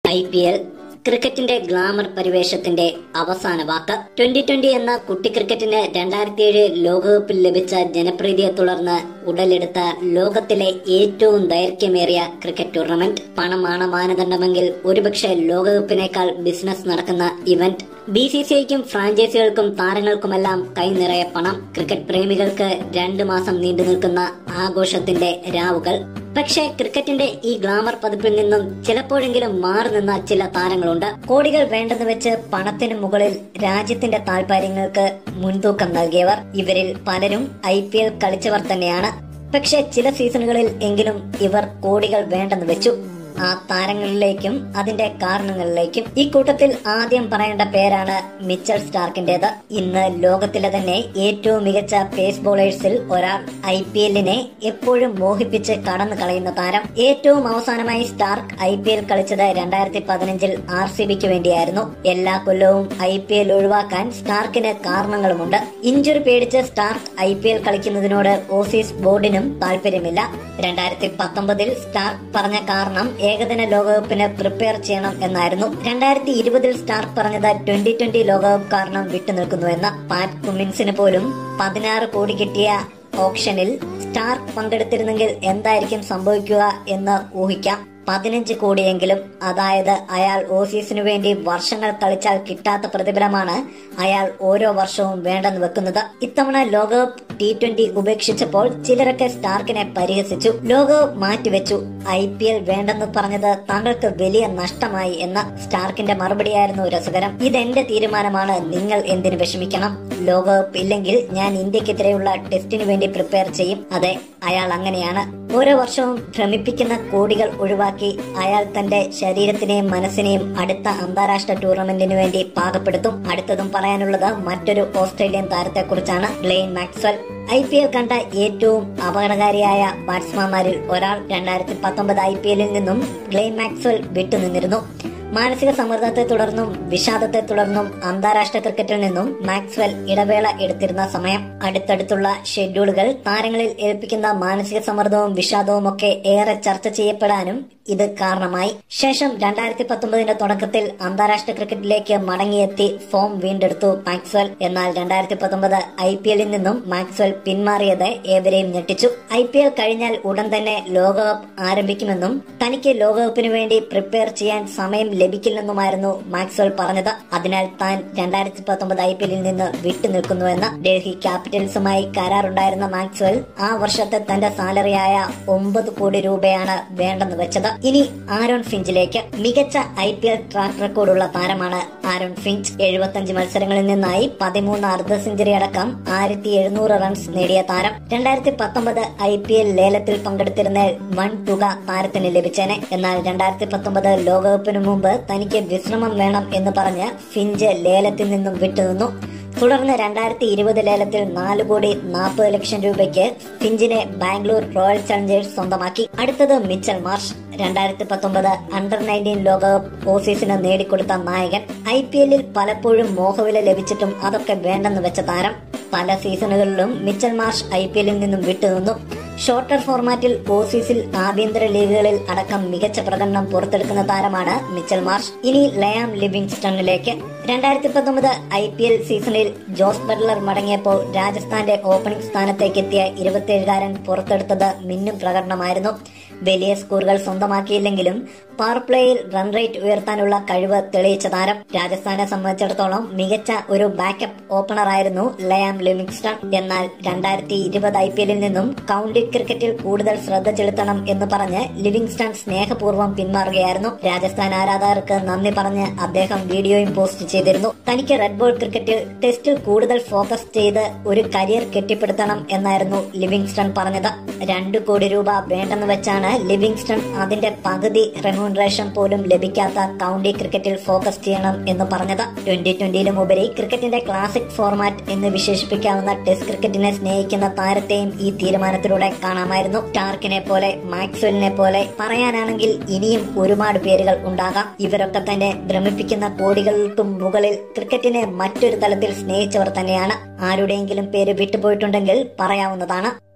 I P L ക്രിക്കറ്റിന്റെ glamour പരിവേഷത്തിന്റെ അവസാന വാക്ക് ട്വന്റി ട്വന്റി എന്ന കുട്ടി ക്രിക്കറ്റിന് രണ്ടായിരത്തി ഏഴ് ലോകകപ്പിൽ ലഭിച്ച ജനപ്രീതിയെ തുടർന്ന് ഉടലെടുത്ത ലോകത്തിലെ ഏറ്റവും ദൈർഘ്യമേറിയ ക്രിക്കറ്റ് ടൂർണമെന്റ് പണമാണ് മാനദണ്ഡമെങ്കിൽ ഒരുപക്ഷെ ലോകകപ്പിനേക്കാൾ ബിസിനസ് നടക്കുന്ന ഇവന്റ് ബി സി സി ഐക്കും ഫ്രാഞ്ചൈസികൾക്കും താരങ്ങൾക്കുമെല്ലാം കൈനിറയെ പണം ക്രിക്കറ്റ് പ്രേമികൾക്ക് രണ്ടു മാസം നീണ്ടു നിൽക്കുന്ന ആഘോഷത്തിന്റെ രാവുകൾ പക്ഷേ ക്രിക്കറ്റിന്റെ ഈ ഗ്ലാമർ പതിപ്പിൽ നിന്നും ചിലപ്പോഴെങ്കിലും മാറി നിന്ന ചില താരങ്ങളുണ്ട് കോടികൾ വേണ്ടെന്ന് വെച്ച് പണത്തിന് മുകളിൽ രാജ്യത്തിന്റെ താൽപര്യങ്ങൾക്ക് മുൻതൂക്കം നൽകിയവർ ഇവരിൽ പലരും ഐ പി എൽ കളിച്ചവർ തന്നെയാണ് പക്ഷേ ചില സീസണുകളിൽ എങ്കിലും ഇവർ കോടികൾ വേണ്ടെന്ന് വെച്ചു ആ താരങ്ങളിലേക്കും അതിന്റെ കാരണങ്ങളിലേക്കും ഈ കൂട്ടത്തിൽ ആദ്യം പറയേണ്ട പേരാണ് മിച്ചൽ സ്റ്റാർക്കിന്റേത് ഇന്ന് ലോകത്തിലെ തന്നെ ഏറ്റവും മികച്ച പേസ് ബോളേഴ്സിൽ ഒരാൾ ഐ പി എല്ലിനെ എപ്പോഴും മോഹിപ്പിച്ച് കടന്നു കളയുന്ന താരം ഏറ്റവും അവസാനമായി സ്റ്റാർക്ക് ഐ പി എൽ കളിച്ചത് രണ്ടായിരത്തി പതിനഞ്ചിൽ ആർ സി ബിക്ക് വേണ്ടിയായിരുന്നു എല്ലാ കൊല്ലവും ഐ പി എൽ ഒഴിവാക്കാൻ സ്റ്റാർക്കിന് കാരണങ്ങളുമുണ്ട് ഇഞ്ചുറി പേടിച്ച് സ്റ്റാർക്ക് ഐ പി എൽ കളിക്കുന്നതിനോട് ഓസീസ് ബോർഡിനും താല്പര്യമില്ല രണ്ടായിരത്തി പത്തൊമ്പതിൽ സ്റ്റാർക്ക് പറഞ്ഞ കാരണം ഏകദിന ലോകകപ്പിന് പ്രിപ്പയർ ചെയ്യണം എന്നായിരുന്നു രണ്ടായിരത്തി ഇരുപതിൽ സ്റ്റാർക്ക് പറഞ്ഞത് ട്വന്റി ട്വന്റി ലോകകപ്പ് കാരണം വിട്ടുനിൽക്കുന്നുവെന്ന് പാറ്റ് കുമിൻസിന് പോലും പതിനാറ് കോടി കിട്ടിയ ഓപ്ഷനിൽ സ്റ്റാർക്ക് പങ്കെടുത്തിരുന്നെങ്കിൽ എന്തായിരിക്കും സംഭവിക്കുക എന്ന് ഊഹിക്കാം പതിനഞ്ച് കോടിയെങ്കിലും അതായത് അയാൾ ഓസീസിനു വേണ്ടി വർഷങ്ങൾ കളിച്ചാൽ കിട്ടാത്ത പ്രതിഫലമാണ് അയാൾ ഓരോ വർഷവും വേണ്ടെന്ന് വെക്കുന്നത് ഇത്തവണ ലോകകപ്പ് ടി ട്വന്റി ഉപേക്ഷിച്ചപ്പോൾ ചിലരൊക്കെ സ്റ്റാർക്കിനെ പരിഹസിച്ചു ലോകകപ്പ് മാറ്റിവെച്ചു ഐ പി എൽ വേണ്ടെന്ന് പറഞ്ഞത് താങ്കൾക്ക് വലിയ നഷ്ടമായി എന്ന സ്റ്റാർക്കിന്റെ മറുപടിയായിരുന്നു രസകരം ഇതെന്റെ തീരുമാനമാണ് നിങ്ങൾ എന്തിനു വിഷമിക്കണം ലോകകപ്പ് ഇല്ലെങ്കിൽ ഞാൻ ഇന്ത്യക്കെതിരെയുള്ള ടെസ്റ്റിനു വേണ്ടി പ്രിപ്പയർ ചെയ്യും അതെ അയാൾ അങ്ങനെയാണ് ഓരോ വർഷവും ഭ്രമിപ്പിക്കുന്ന കോടികൾ ഒഴിവാക്കി അയാൾ തന്റെ ശരീരത്തിനെയും മനസ്സിനെയും അടുത്ത അന്താരാഷ്ട്ര ടൂർണമെന്റിനു വേണ്ടി പാകപ്പെടുത്തും അടുത്തതും പറയാനുള്ളത് മറ്റൊരു ഓസ്ട്രേലിയൻ താരത്തെക്കുറിച്ചാണ് Glenn Maxwell I P L കണ്ട ഏറ്റവും അപകടകാരിയായ ബാറ്റ്സ്മാൻമാരിൽ ഒരാൾ രണ്ടായിരത്തി പത്തൊമ്പത് ഐ പി എല്ലിൽ നിന്നും ഗ്ലെയിൻ മാക്സ്വൽ വിട്ടുനിന്നിരുന്നു മാനസിക സമ്മർദ്ദത്തെ തുടർന്നും വിഷാദത്തെ തുടർന്നും അന്താരാഷ്ട്ര ക്രിക്കറ്റിൽ നിന്നും മാക്സ്വെൽ ഇടവേള എടുത്തിരുന്ന സമയം അടുത്തടുത്തുള്ള ഷെഡ്യൂളുകൾ താരങ്ങളിൽ ഏൽപ്പിക്കുന്ന മാനസിക സമ്മർദ്ദവും വിഷാദവും ഒക്കെ ഏറെ ചർച്ച ചെയ്യപ്പെടാനും ഇത് കാരണമായി ശേഷം രണ്ടായിരത്തി പത്തൊമ്പതിന്റെ തുടക്കത്തിൽ അന്താരാഷ്ട്ര ക്രിക്കറ്റിലേക്ക് മടങ്ങിയെത്തി ഫോം വീണ്ടെടുത്തു മാക്സ്വൽ എന്നാൽ രണ്ടായിരത്തി പത്തൊമ്പത് ഐ പി എല്ലിൽ നിന്നും മാക്സ്വൽ പിന്മാറിയത് ഏവരെയും ഞെട്ടിച്ചു ഐ പി എൽ കഴിഞ്ഞാൽ ഉടൻ തന്നെ ലോകകപ്പ് ആരംഭിക്കുമെന്നും തനിക്ക് ലോകകപ്പിനു വേണ്ടി പ്രിപ്പയർ ചെയ്യാൻ സമയം ലഭിക്കില്ലെന്നുമായിരുന്നു മാക്സ്വൽ പറഞ്ഞത് അതിനാൽ താൻ രണ്ടായിരത്തി പത്തൊമ്പത് ഐ പി എല്ലിൽ നിന്ന് വിട്ടുനിൽക്കുന്നുവെന്ന് ഡൽഹി ക്യാപിറ്റൽസുമായി കരാറുണ്ടായിരുന്ന മാക്സ്വൽ ആ വർഷത്തെ തന്റെ സാലറിയായ ഒമ്പത് കോടി രൂപയാണ് വേണ്ടെന്ന് വെച്ചത് ഇനി ആരോൺ ഫിഞ്ചിലേക്ക് മികച്ച ഐ പി എൽ ട്രാക്ക് റെക്കോർഡുള്ള താരമാണ് ആരോൺ ഫിഞ്ച് എഴുപത്തഞ്ച് മത്സരങ്ങളിൽ നിന്നായി പതിമൂന്ന് അർദ്ധ സെഞ്ചുറി അടക്കം ആയിരത്തി എഴുന്നൂറ് റൺസ് നേടിയ താരം രണ്ടായിരത്തി പത്തൊമ്പത് ഐ പി എൽ ലേലത്തിൽ പങ്കെടുത്തിരുന്ന വൻ തുക താരത്തിന് ലഭിച്ചേനെ എന്നാൽ രണ്ടായിരത്തി പത്തൊമ്പത് ലോകകപ്പിനു മുമ്പ് തനിക്ക് വിശ്രമം വേണം എന്ന് പറഞ്ഞ് ഫിഞ്ച് ലേലത്തിൽ നിന്നും വിട്ടുനിന്നു തുടർന്ന് രണ്ടായിരത്തി ഇരുപത് ലേലത്തിൽ നാല് കോടി നാൽപ്പത് ലക്ഷം രൂപയ്ക്ക് ഫിഞ്ചിനെ ബാംഗ്ലൂർ റോയൽ ചലഞ്ചേഴ്സ് സ്വന്തമാക്കി അടുത്തത് മിച്ചൽ മാർഷ് രണ്ടായിരത്തി പത്തൊമ്പത് അണ്ടർ നയൻറ്റീൻ ലോകകപ്പ് ഓസീസിന് നേടിക്കൊടുത്ത നായകൻ ഐ പി എല്ലിൽ പലപ്പോഴും മോഹവില ലഭിച്ചിട്ടും അതൊക്കെ വേണ്ടെന്ന് വെച്ച താരം പല സീസണുകളിലും മിച്ചൽ മാർഷ് ഐ പി എല്ലിൽ നിന്നും വിട്ടുനിന്നു ഷോർട്ടർ ഫോർമാറ്റിൽ ഓസീസിൽ ആഭ്യന്തര ലീഗുകളിൽ അടക്കം മികച്ച പ്രകടനം പുറത്തെടുക്കുന്ന താരമാണ് മിച്ചൽ മാർഷ് ഇനി ലയാം ലിവിങ്സ്റ്റണിലേക്ക് രണ്ടായിരത്തി പത്തൊമ്പത് ഐ പി എൽ സീസണിൽ ജോസ് ബട്ട്ലർ മടങ്ങിയപ്പോൾ രാജസ്ഥാന്റെ ഓപ്പണിംഗ് സ്ഥാനത്തേക്ക് എത്തിയ ഇരുപത്തിയേഴുകാരൻ പുറത്തെടുത്തത് മിന്നും പ്രകടനമായിരുന്നു വലിയ സ്കോറുകൾ സ്വന്തമാക്കിയില്ലെങ്കിലും പവർ പ്ലേയിൽ റൺ റേറ്റ് ഉയർത്താനുള്ള കഴിവ് തെളിയിച്ച താരം രാജസ്ഥാനെ സംബന്ധിച്ചിടത്തോളം മികച്ച ഒരു ബാക്കപ്പ് ഓപ്പണറായിരുന്നു ലയാം ലിവിങ്സ്റ്റൺ എന്നാൽ രണ്ടായിരത്തി ഇരുപത് ഐ പി എല്ലിൽ നിന്നും കൌണ്ടി ക്രിക്കറ്റിൽ കൂടുതൽ ശ്രദ്ധ ചെലുത്തണം എന്ന് പറഞ്ഞ് ലിവിങ്സ്റ്റൺ സ്നേഹപൂർവ്വം പിന്മാറുകയായിരുന്നു രാജസ്ഥാൻ ആരാധകർക്ക് നന്ദി പറഞ്ഞ് അദ്ദേഹം വീഡിയോയും പോസ്റ്റ് ചെയ്തിരുന്നു തനിക്ക് റെഡ് ബോൾ ക്രിക്കറ്റിൽ ടെസ്റ്റിൽ കൂടുതൽ ഫോക്കസ് ചെയ്ത് ഒരു കരിയർ കെട്ടിപ്പടുത്തണം എന്നായിരുന്നു ലിവിങ്സ്റ്റൺ പറഞ്ഞത് രണ്ടു കോടി രൂപ വേണ്ടെന്ന് വെച്ചാണ് ലിവിങ്സ്റ്റൺ അതിന്റെ പകുതി റെമ്യൂണറേഷൻ പോലും ലഭിക്കാത്ത കൌണ്ടി ക്രിക്കറ്റിൽ ഫോക്കസ് ചെയ്യണം എന്ന് പറഞ്ഞത് ട്വന്റി ട്വന്റിയിലും ഉപരി ക്രിക്കറ്റിന്റെ ക്ലാസിക് ഫോർമാറ്റ് എന്ന് വിശേഷിപ്പിക്കാവുന്ന ടെസ്റ്റ് ക്രിക്കറ്റിനെ സ്നേഹിക്കുന്ന താരത്തെയും ഈ തീരുമാനത്തിലൂടെ കാണാമായിരുന്നു ടാർക്കിനെ പോലെ മാക്സ്വെലിനെ പോലെ പറയാനാണെങ്കിൽ ഇനിയും ഒരുപാട് പേരുകൾ ഉണ്ടാകാം ഇവരൊക്കെ തന്നെ ഭ്രമിപ്പിക്കുന്ന കോടികൾക്കും മുകളിൽ ക്രിക്കറ്റിനെ മറ്റൊരു തലത്തിൽ സ്നേഹിച്ചവർ തന്നെയാണ് ആരുടെയെങ്കിലും പേര് വിട്ടുപോയിട്ടുണ്ടെങ്കിൽ പറയാവുന്നതാണ്